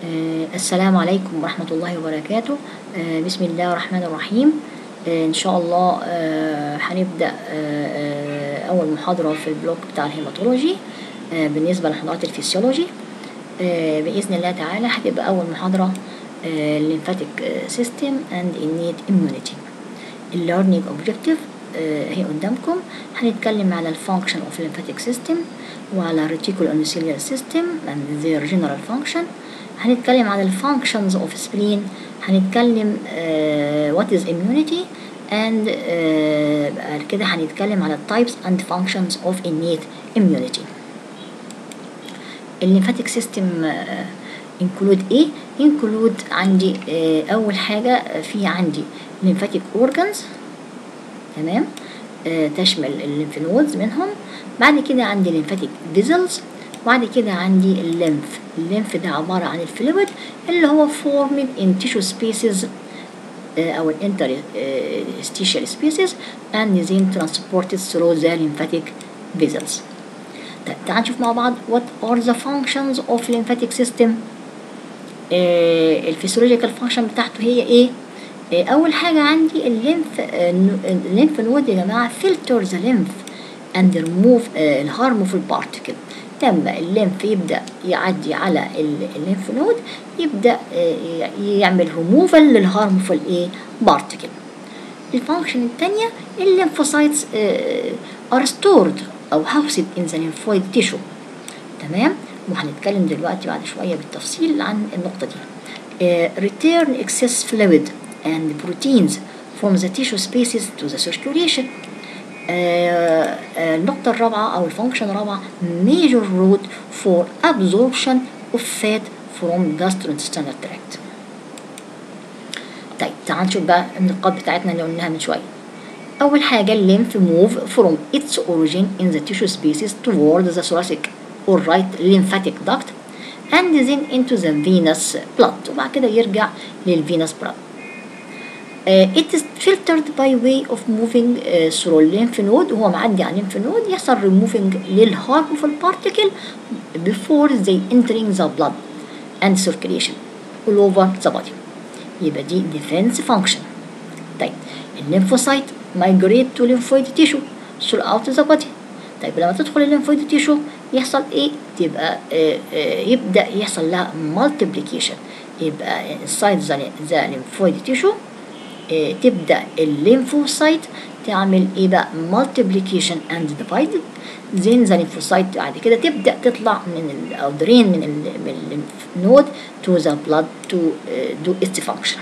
آه، السلام عليكم ورحمة الله وبركاته آه، بسم الله الرحمن الرحيم آه، إن شاء الله آه، هنبدأ آه، آه، أول محاضرة في البلوك بتاع الهيماتولوجي آه، بالنسبة لحضرات الفسيولوجي آه، بإذن الله تعالى هتبقى أول محاضرة lymphatic system and innate immunity الليرنينج اوبجكتيف هي قدامكم هنتكلم على الفانكشن اوف lymphatic system وعلى reticular endothelial system and their general function هنتكلم عن الفانكشنز اوف spleen هنتكلم uh, what is immunity and uh, بعد كده هنتكلم على types and functions of innate immunity الليمفاتيك سيستم انكلود ايه انكلود عندي آه اول حاجه في عندي ليمفاتيك اورجانز تمام آه تشمل الليمف نودز منهم بعد كده عندي ليمفاتيك فيزلز بعد كده عندي الليمف الليمف ده عباره عن الفلويد اللي هو فورمد ان تيشو سبيسز او الانترستيشال سبيسز and then transported through the lymphatic vessels طيب تعال نشوف مع بعض what are the functions of lymphatic system آه الفسيولوجيكال فانكشن بتاعته هي ايه آه اول حاجه عندي الليمف آه الليمف نود يا جماعه filter the lymph and remove آه الهارمفul particle لما الليمف يبدا يعدي على الليمف نود يبدا آه يعمل ريموفال للهارمفul ايه بارتكل الفانكشن الثانيه الليمفوسايتس ار ستورد او housed in the lymphoid tissue تمام وهنتكلم دلوقتي بعد شويه بالتفصيل عن النقطه دي uh, return excess fluid and proteins from the tissue spaces to the circulation uh, uh, النقطة الرابعة أو الفانكشن الرابعة major route for absorption of fat from gastrointestinal tract طيب تعال نشوف بقى النقاط بتاعتنا اللي قلناها من شوية أول حاجة الليمف move from its origin in the tissue spaces toward the thoracic or right lymphatic duct and then into the venous blood وبعد كده يرجع للفينوس blood. Uh, it is filtered by way of moving uh, through lymph node وهو معدي على lymph node يحصل removing للharmful particle before they entering the blood and circulation all over the body. يبقى دي defense function. طيب الليمفوسايت migrate to lymphoid tissue throughout the body. طيب لما تدخل الليمفويد تيشو يحصل ايه تبقى آه آه يبدا يحصل لها multiplication يبقى inside the lymphoid tissue آه تبدا الليمفوسايت تعمل ايه بقى multiplication and divided then the lymphocyte بعد كده تبدا تطلع من او درين من من الليمف نود to the blood to uh, do its function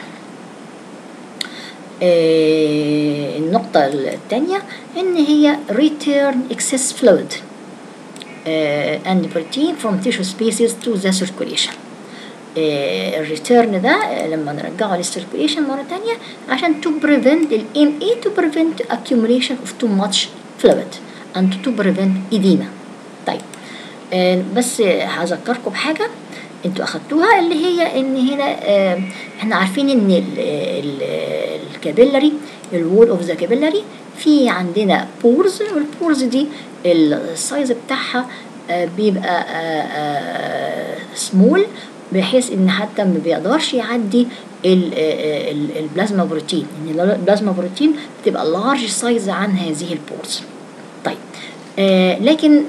آه النقطة الثانية إن هي return excess fluid آه and protein from tissue spaces to the circulation آه الريتيرن ده لما نرجعه للسيركوليشن مرة تانية عشان to prevent ال MA to prevent accumulation of too much fluid and to prevent edema طيب بس هذكركم بحاجة انتوا اخدتوها اللي هي ان هنا اه احنا عارفين ان ال ال الكابيلاري الوول اوف ذا كابيلاري في عندنا بورز والبورز دي السايز بتاعها اه بيبقى اه سمول بحيث ان حتى ما بيقدرش يعدي البلازما بروتين ان البلازما بروتين بتبقى لارج سايز عن هذه البورز طيب لكن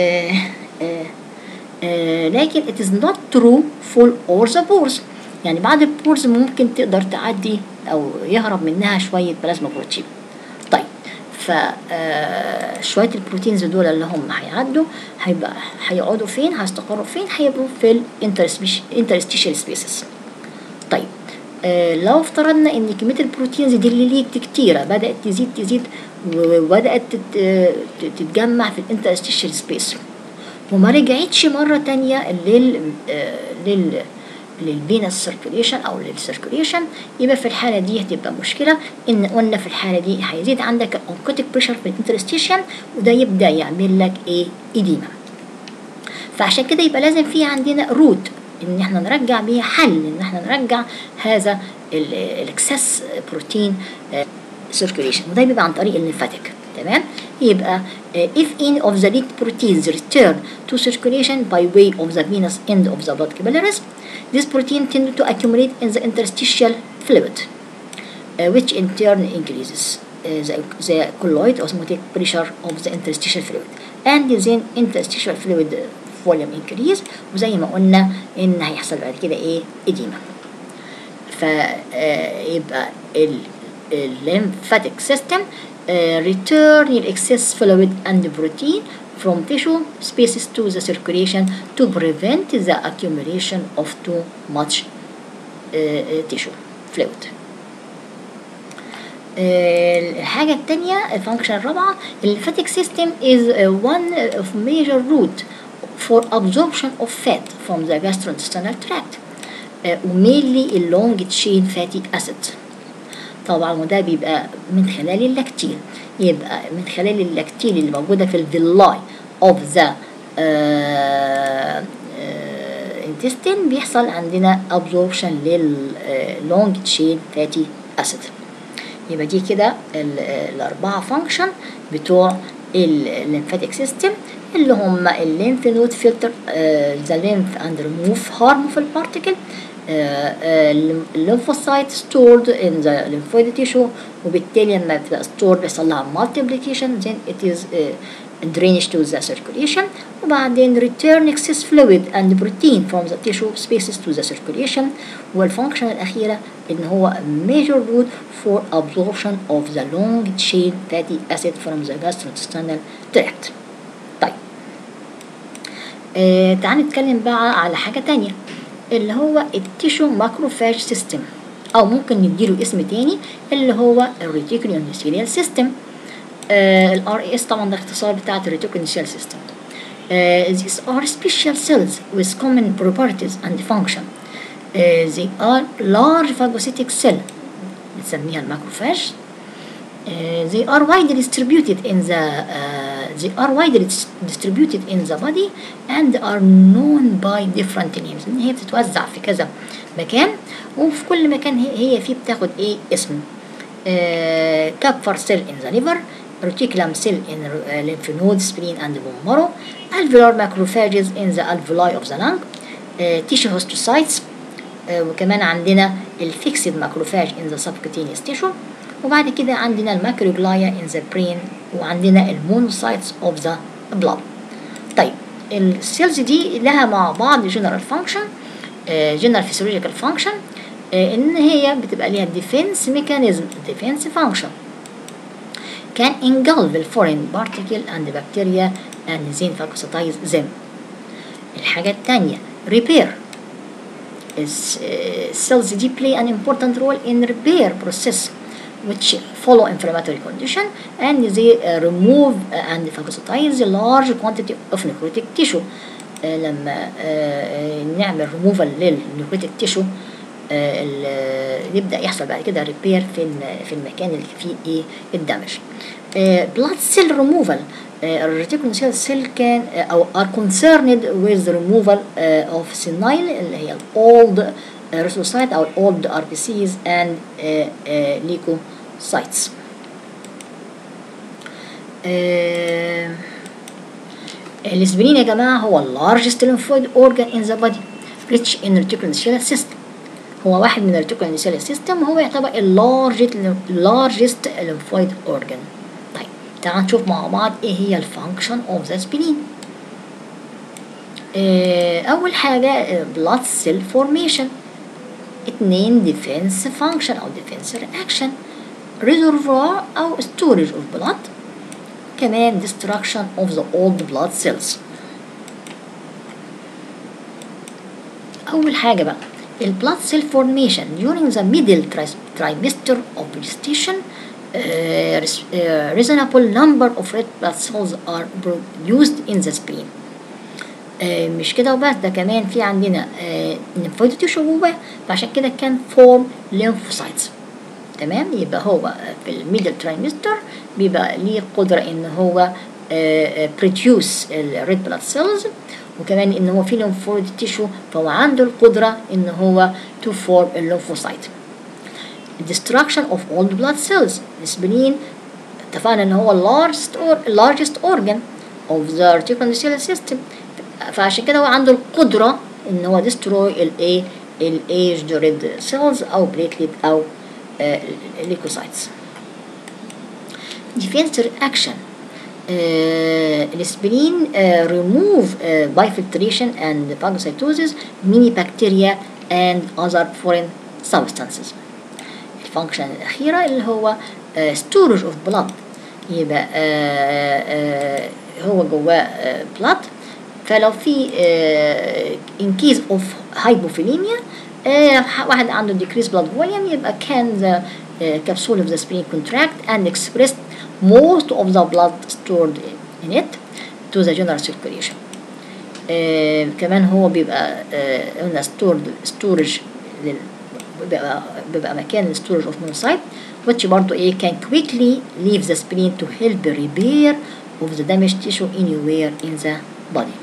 آه لكن it is not true for all the pores يعني بعض البورز ممكن تقدر تعدي او يهرب منها شويه بلازما بروتين طيب ف آه شويه البروتينز دول اللي هم هيعدوا هيبقى هيقعدوا فين هيستقروا فين هيبقوا في الانترستيشال سبيسز طيب آه لو افترضنا ان كميه البروتينز دي اللي ليك كتيره بدات تزيد تزيد وبدات تتجمع في الانترستيشال سبيس وما رجعتش مرة تانية لل لل للفينس سيركوليشن او للسيركوليشن يبقى في الحاله دي هتبقى مشكله ان قلنا في الحاله دي هيزيد عندك الاونكوتيك بريشر في الانترستيشن وده يبدا يعمل لك ايه ايديما فعشان كده يبقى لازم في عندنا روت ان احنا نرجع بيها حل ان احنا نرجع هذا الاكسس بروتين سيركوليشن وده بيبقى عن طريق الليمفاتيك تمام يبقى uh, if any of the leaked proteins return to circulation by way of the venous end of the blood capillaries this protein tend to accumulate in the interstitial fluid uh, which in turn increases uh, the, the colloid osmotic pressure of the interstitial fluid and then interstitial fluid volume increase وزي ما قلنا ان هيحصل بعد كده ايه اديمه فيبقى الليمفاتيك سيستم return your excess fluid and protein from tissue spaces to the circulation to prevent the accumulation of too much uh, tissue fluid. الحاجة التانية الفانكشن الرابعة الليمفاتيك سيستم is one of major route for absorption of fat from the gastrointestinal tract ومينلي اللونج تشين فاتي اسيد طبعا وده بيبقى من خلال اللاكتين يبقى من خلال اللاكتين اللي موجودة في الفيلاي of the intestine بيحصل عندنا absorption لللونج تشين فاتي اسيد يبقى دي كده الأربعة فانكشن بتوع الليمفاتيك سيستم اللي هم الليمف نود فلتر ذا ليمف اند ريموف هارمفul particle الليمفوسايت stored in the lymphoid tissue وبالتالي لما بتبقى stored بيحصل لها multiplication then it is uh, drainage to the circulation وبعدين return excess fluid and protein from the tissue spaces to the circulation والفانكشن الأخيرة إن هو major route for absorption of the long chain fatty acid from the gastrointestinal tract طيب آه تعال نتكلم بقى على حاجة تانية اللي هو التيشو ماكروفاج سيستم أو ممكن نديله اسم تاني اللي هو الريتيكولو اندوثيليال سيستم الار اس طبعا ده اختصار بتاعت الريتيكولو سيستم these are special cells with common properties and function uh, they are large phagocytic cell بنسميها الماكروفاج uh, they are widely distributed in the uh, they are widely distributed in the body and are known by different names ان هي بتتوزع في كذا مكان وفي كل مكان هي, هي فيه بتاخد ايه اسم كابفر سيل ان ذا ليفر reticulum cell in uh, lymph nodes, spleen and bone marrow, alveolar macrophages in the alveoli of the lung, uh, tissue hostocytes, uh, وكمان عندنا الفيكسد ماكروفاج in the subcutaneous tissue وبعد كده عندنا الماكروجلايا in the brain وعندنا المونوسايتس of the blood طيب السيلز دي لها مع بعض جنرال فانكشن جنرال فيسيولوجيكال فانكشن ان هي بتبقى ليها ديفنس ميكانيزم ديفنس فانكشن can engulf the foreign particle and bacteria and then phagocytize them. الحاجة الثانية repair cells دي play an important role in repair process which follow inflammatory condition and they uh, remove uh, and phagocytize a large quantity of necrotic tissue uh, لما uh, نعمل removal للنكروتيك tissue يبدا يحصل بعد كده ريبير في في المكان اللي فيه ايه الدمج بلاد سيل ريموفال الريتيكولو سيل كان او are concerned with the removal uh, of senile اللي هي الاولد erythrocyte او الاولد ار بي سيز اند leukocytes الاسبرين يا جماعه هو اللارجست lymphoid organ in the body rich in reticular system هو واحد من الريتيكولو سيستم وهو يعتبر اللارجست لارجست lymphoid organ طيب تعال نشوف مع بعض ايه هي الفانكشن اوف ذا سبلين اول حاجه بلاد سيل فورميشن اتنين ديفنس فانكشن او ديفنس رياكشن ريزرفوار او ستورج اوف بلاد كمان destruction of the old blood cells اول حاجه بقى البلاد سيل formation during the middle trimester of gestation uh, uh, reasonable number of red blood cells are produced in the spleen uh, مش كده وبس ده كمان في عندنا lymphoid tissue جواه فعشان كده كان form lymphocytes تمام يبقى هو في الميدل ترايمستر بيبقى ليه قدرة ان هو produce الريد بلاد سيلز وكمان ان هو في ليمفويد تيشو فهو عنده القدره ان هو to form الليمفوسايت destruction of all the blood cells الاسبرين اتفقنا ان هو largest or largest organ of the reticuloendothelial system فعشان كده هو عنده القدرة ان هو destroy الايه الايجد ريد سيلز او بليتليت او ليكوسايتس defense reaction الاسبرين remove uh, by filtration and phagocytosis many bacteria and other foreign substances الفانكشن الأخيرة اللي هو uh, storage of blood يبقى uh, uh, هو جواه uh, blood فلو في uh, in case of hypophilemia uh, واحد عنده decreased blood volume يبقى can the uh, capsule of the spleen contract and express most of the blood stored in it to the general circulation آه كمان هو بيبقى قلنا stored storage لل بيبقى, بيبقى مكان الستورج اوف monocyte which برضه ايه can quickly leave the spleen to help repair of the damaged tissue anywhere in the body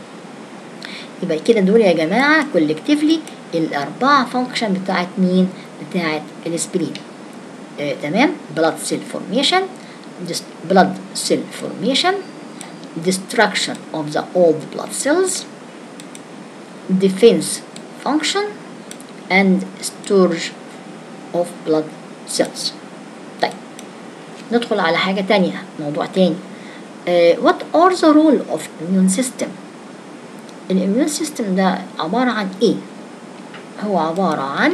يبقى كده دول يا جماعة collectively الأربعة فانكشن بتاعت مين؟ بتاعت السبلين آه تمام blood cell formation blood cell formation destruction of the old blood cells defense function and storage of blood cells طيب ندخل على حاجة تانية موضوع تاني uh, what are the role of immune system الاميون سيستم ده عبارة عن ايه هو عبارة عن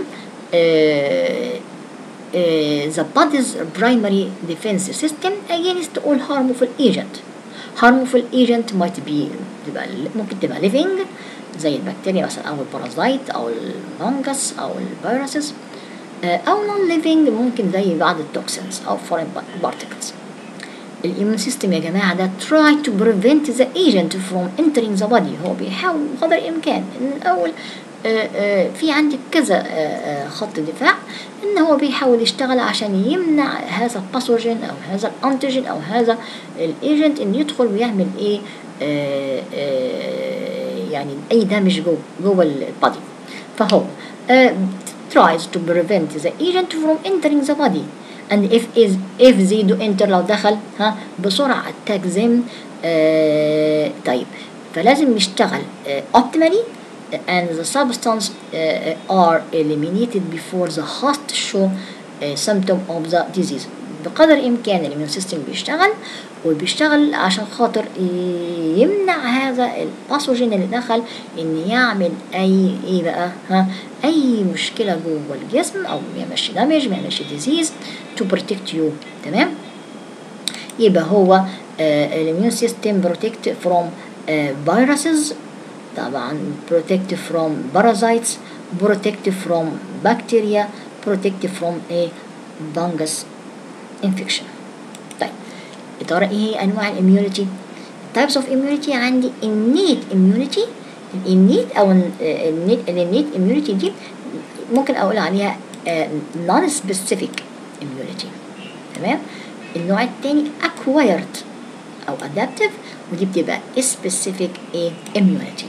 uh, uh, the body's primary defense system against all harmful agent harmful agent might be تبقى ممكن تبقى living زي البكتيريا مثلا او البارازايت او الفانجس او الفيروسز او non living ممكن زي بعض التوكسينز او foreign particles الاميون سيستم يا جماعه ده try to prevent the agent from entering the body هو بيحاول بقدر الامكان ان الاول آآ آآ في عندك كذا آآ خط دفاع ان هو بيحاول يشتغل عشان يمنع هذا الباثوجين او هذا الانتيجين او هذا الايجنت ان يدخل ويعمل ايه يعني اي دامج جوه جوه البادي فهو tries to prevent the agent from entering the body and if is if they do enter لو دخل ها بسرعة attack them آه طيب فلازم يشتغل آه optimally and the substance uh, are eliminated before the host show uh, symptom of the disease بقدر الامكان الاميون سيستم بيشتغل وبيشتغل عشان خاطر يمنع هذا الباثوجين اللي دخل ان يعمل اي ايه بقى ها اي مشكله جوه الجسم او ما يعملش دامج ما يعملش ديزيز تو بروتكت يو تمام يبقى هو الاميون سيستم بروتكت فروم فيروسز طبعا protect from parasites protect from bacteria protect from a fungus infection طيب يا ترى ايه هي انواع الاميونيتي types of immunity عندي innate immunity الانيت او الانيت immunity دي ممكن اقول عليها non specific immunity تمام النوع الثاني acquired او adaptive ودي بتبقى specific immunity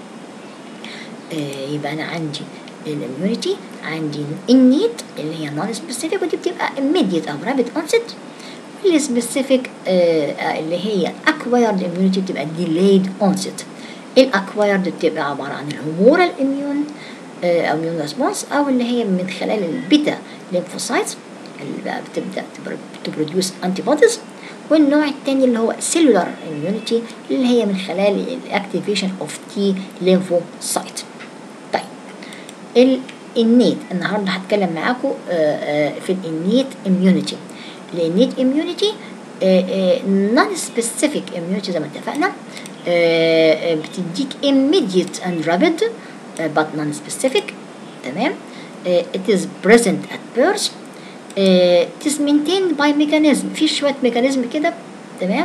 آه يبقى انا عندي الاميونيتي عندي innate اللي هي non specific ودي بتبقى immediate او rapid onset والسبيسيفيك آه اللي هي acquired immunity بتبقى delayed onset الاكوايرد بتبقى عبارة عن الهمورال اميون او immune response او اللي هي من خلال البيتا lymphocytes اللي بقى بتبدا تبروديوس انتي بوديز والنوع الثاني اللي هو cellular immunity اللي هي من خلال الاكتيفيشن اوف تي lymphocyte طيب الانيت النهارده هتكلم معاكم في الانيت immunity الانيت immunity non specific immunity زي ما اتفقنا بتديك immediate and rapid but non specific تمام it is present at birth it is maintained by mechanism في شوية ميكانيزم كده تمام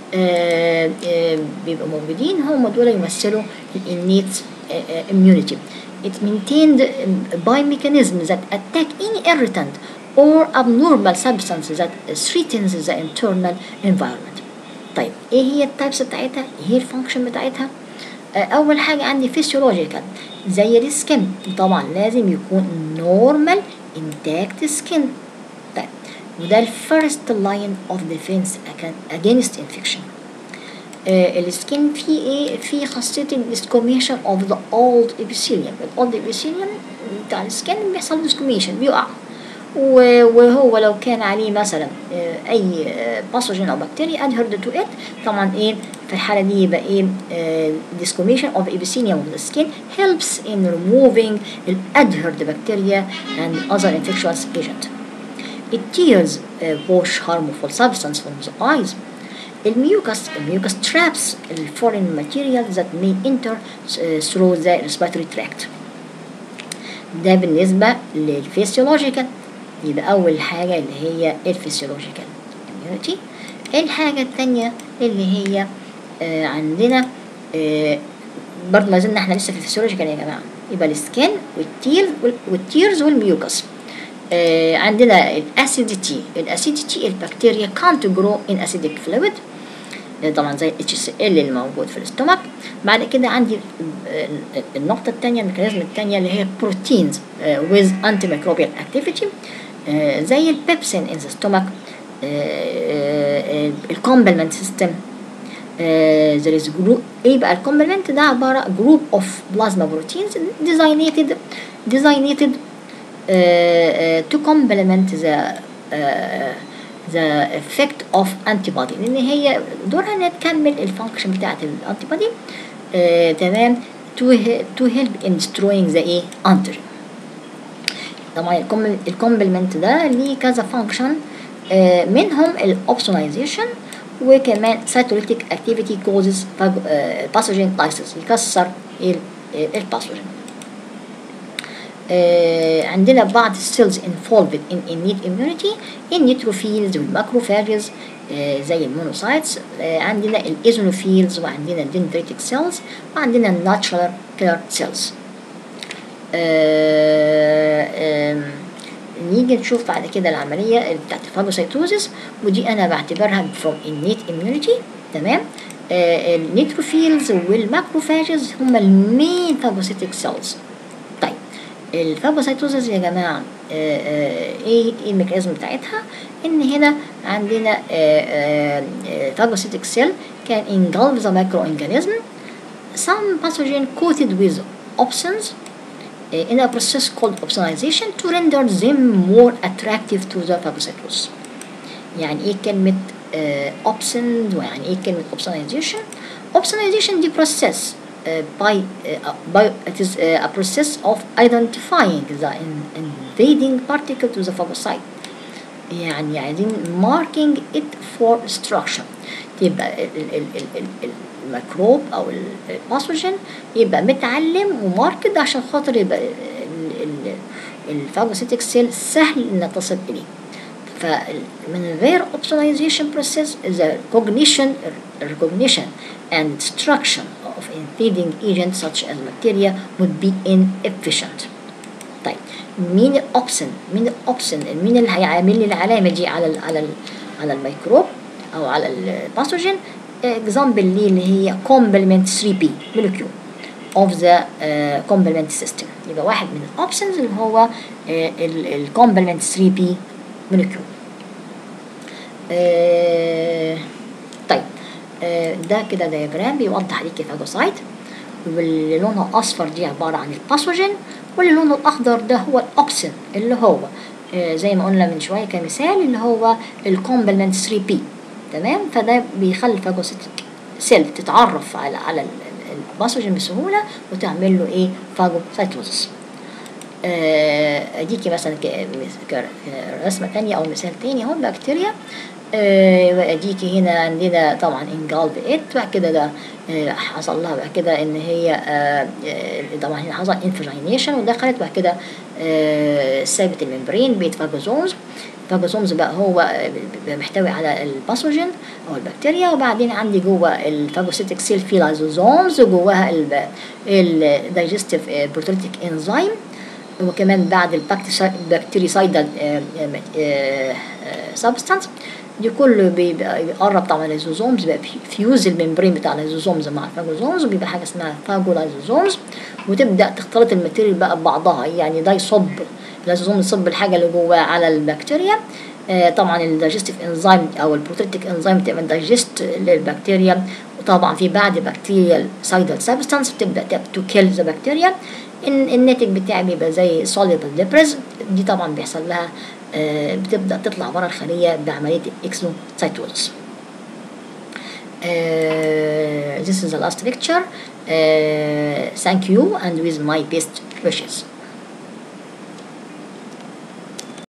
بيبقوا موجودين هم دول يمثلوا الانيت immunity it maintained by mechanisms that attack any irritant or abnormal substance that threatens the internal environment طيب ايه هي التايبس بتاعتها ايه هي الفانكشن بتاعتها اول حاجه عندي فيسيولوجيكال زي السكن طبعا لازم يكون نورمال انتاكت سكن طيب وده الفيرست لاين اوف ديفense against infection آه السكين فيه ايه في خاصيه الديسكوميشن اوف ذا اولد ابيثيليوم الاولد ابيثيليوم بتاع السكين بيحصل ديسكوميشن بيقع وهو لو كان عليه مثلا اي باثوجين او بكتيريا adhered to it طبعا ايه في الحالة دي يبقى ايه discommission of epithelium of the skin helps in removing the adhered bacteria and other infectious agent. It tears uh, wash harmful substance from the eyes. الميوكس الميوكس traps the foreign material that may enter uh, through the respiratory tract. ده بالنسبة للفسيولوجيكال يبقى أول حاجة اللي هي الفسيولوجيكال immunity الحاجة التانية اللي هي آه عندنا آه برضه ما زلنا احنا لسه في الفسيولوجيكال يا جماعة يبقى السكين والتيرز والتيرز والميوكس آه عندنا الاسيديتي الاسيديتي البكتيريا can't grow in acidic fluid طبعا زي اتش اس ال اللي موجود في الاستومك بعد كده عندي النقطة الثانية الميكانيزم الثانية اللي هي بروتينز with antimicrobial activity زي البيبسين in the stomach الكومبلمنت سيستم there is group ايه بقى الكومبلمنت ده عبارة group of plasma proteins designated designated uh, uh, to complement the uh, the effect of antibody لان هي دورها انها تكمل الفانكشن بتاعت الانتي بودي آه تمام to, to help in destroying the ايه antigen طبعا الكومبلمنت ده ليه كذا فانكشن آه منهم الاوبسونايزيشن وكمان cytolytic activity causes pathogen lysis يكسر الباثوجين آه عندنا بعض السيلز involved in innate immunity النيتروفيلز والماكروفاجز آه زي المونوسايتس آه عندنا الايزونوفيلز وعندنا الدندريتك سيلز وعندنا الناتشرال كيلر سيلز نيجي نشوف بعد كده العملية بتاعت الفاجوسيتوزيس ودي أنا بعتبرها from innate immunity تمام النيتروفيلز والماكروفاجز هما المين فاجوسيتك سيلز طيب الفاجوسيتوزيس يا جماعة آآ آآ ايه الميكانيزم بتاعتها ان هنا عندنا فاجوسيتك سيل كان engulf the microorganism some pathogen coated with opsins in a process called opsonization to render them more attractive to the phagocytosis يعني ايه كلمة opsin ويعني ايه كلمة opsonization opsonization دي process Uh, by, uh, by it is uh, a process of identifying the in, invading particle to the phagocyte يعني عايزين marking it for destruction يبقى الميكروب او الباثوجين يبقى متعلم وماركد عشان خاطر يبقى الفاجوسيتك سيل سهل ان تصل اليه فمن غير opsonization process the recognition recognition and destruction of invading agents such as bacteria would be inefficient. طيب مين الاوبسن؟ مين الاوبسن؟ مين اللي هيعمل لي العلامه دي على ال على ال على الميكروب او على الباثوجين؟ اكزامبل ليه اللي هي complement 3B molecule of the uh, complement system يبقى واحد من الاوبشنز اللي هو الكومبلمنت 3B molecule. uh, طيب ده كده دياجرام بيوضح ليك الفاجوسايت واللي لونها اصفر دي عباره عن الباثوجين واللي لونه الاخضر ده هو الاوبسين اللي هو آه زي ما قلنا من شويه كمثال اللي هو الكومبلمنت 3 بي تمام فده بيخلي الفاجوسيتك سيل تتعرف على على الباثوجين بسهوله وتعمل له ايه فاجوسايتوزس آه اديكي مثلا رسمه تانية او مثال تاني اهو بكتيريا آه اديكي هنا عندنا طبعا انجالب ات بعد كده ده آه حصل لها بعد كده ان هي آه طبعا هنا حصل انفجينيشن ودخلت بعد كده سابت الممبرين بيت فاجوزومز فاجوزومز بقى هو محتوي على الباثوجين او البكتيريا وبعدين عندي جوه الفاجوسيتك سيل في لايزوزومز وجواها الدايجستيف بروتيتيك انزيم وكمان بعد البكتيريسايدال سبستانس دي كله بيبقى بيقرب طبعا اللايزوزومز بيبقى فيوز الممبرين بتاع اللايزوزومز مع الفاجوزومز وبيبقى حاجه اسمها فاجولايزوزومز وتبدا تختلط الماتيريال بقى ببعضها يعني ده يصب اللايزوزوم يصب الحاجه اللي جواه على البكتيريا آه طبعا الدايجستيف انزيم او البروتيتيك انزيم بتعمل دايجست للبكتيريا وطبعا في بعد بكتيريال سايدال سبستانس بتبدا تو كيل ذا بكتيريا الناتج بتاعي بيبقى زي soluble ديبرز دي طبعا بيحصل لها آه بتبدا تطلع بره الخليه بعمليه الاكسوسايتوزس Uh, this is the last lecture. Uh, thank you and with my best wishes.